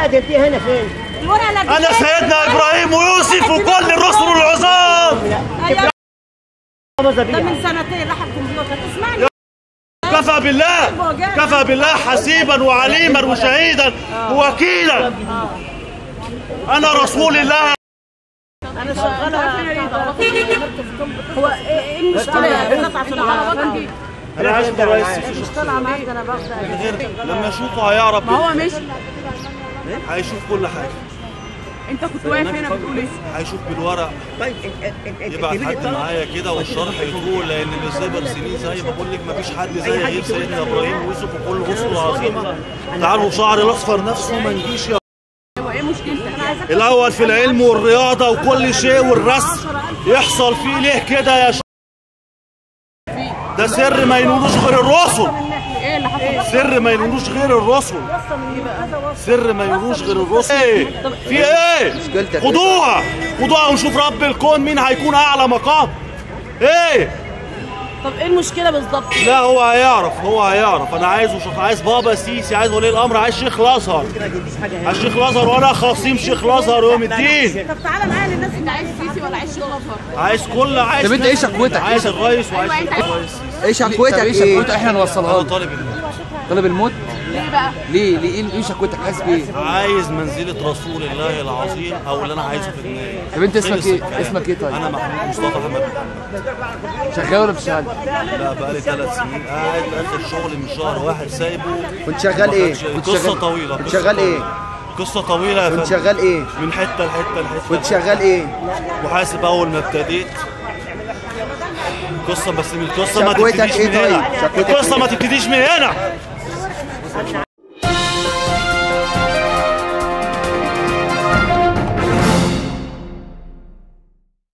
دي دي هنا فين؟ الورقه اللي انا سيدنا ابراهيم ويوسف وكل الرسل العظام أيوة. قبضة ده بيها من سنتين راح الكمبيوتر اسمعني كفى بالله كفى بالله حسيبا وعليما وشهيدا ووكيلا انا رسول الله انا شغاله هو ايه المشكله يا قطعه العربيه انا عايز كويس مش طالعه معاك انا باخدها غير لما يشوفه هيعرف ما هو مش هيشوف كل حاجه انت كنت واقف هنا بتقول ايه هيشوف بالورق طيب يبعت حد معايا كده والشرح يطول لان اللي سابر سنين زي ما بقول لك مفيش حد زي غير سيدنا ابراهيم ويوسف وكل الرسل العظيمه تعالوا شعري الاصفر نفسه ما نجيش يا هو ايه مشكلتك الاول في العلم والرياضه وكل شيء والرسم يحصل فيه ليه كده يا ش... ده سر ما ينولوش غير الرسل ايه اللي حصل سر ما ينولوش غير الرسل سر ما ينولوش غير الرسل ايه في ايه خدوها خدوها ونشوف رب الكون مين هيكون اعلى مقام ايه طب ايه المشكله بالظبط لا هو هيعرف هو هيعرف انا عايزه شيخ عايز بابا سيسي عايز ولي الامر عايز شيخ الازهر عايز شيخ الازهر وانا خصيم شيخ الازهر يوم الدين طب تعالى معايا للناس انت عايز سيسي ولا عايز شغل ازهر عايز كل عايز طب انت ايه شكوتك؟ عايز الرئيس وعايز ايوه انت عايز الرئيس ايه شكوتك ايه شكوتك احنا نوصلها انا لك طالب الموت. طلب الموت ليه بقى ليه ليه ايه ايه شكوتك عايز بايه عايز منزلة رسول الله العظيم او اللي انا عايزه في النهاية طب انت اسمك خلص ايه الكلام. اسمك ايه طيب انا محمود مصطفى حماد شغال ولا بتشتغل لا بقالي ثلاث سنين قاعد اخر شغل من شهر واحد سايبه كنت شغال ايه؟ كنت قصة شغال طويلة كنت قصة شغال ايه؟ طويلة. قصة طويلة يا كنت فندم شغال ايه؟ من حتة لحتة لحتة كنت شغال ايه؟ محاسب اول ما ابتديت قصة بس من القصة ما شكوتك تبتديش ايه من طيب؟ هنا شكوتك القصة ايه؟ ما تبتديش من هنا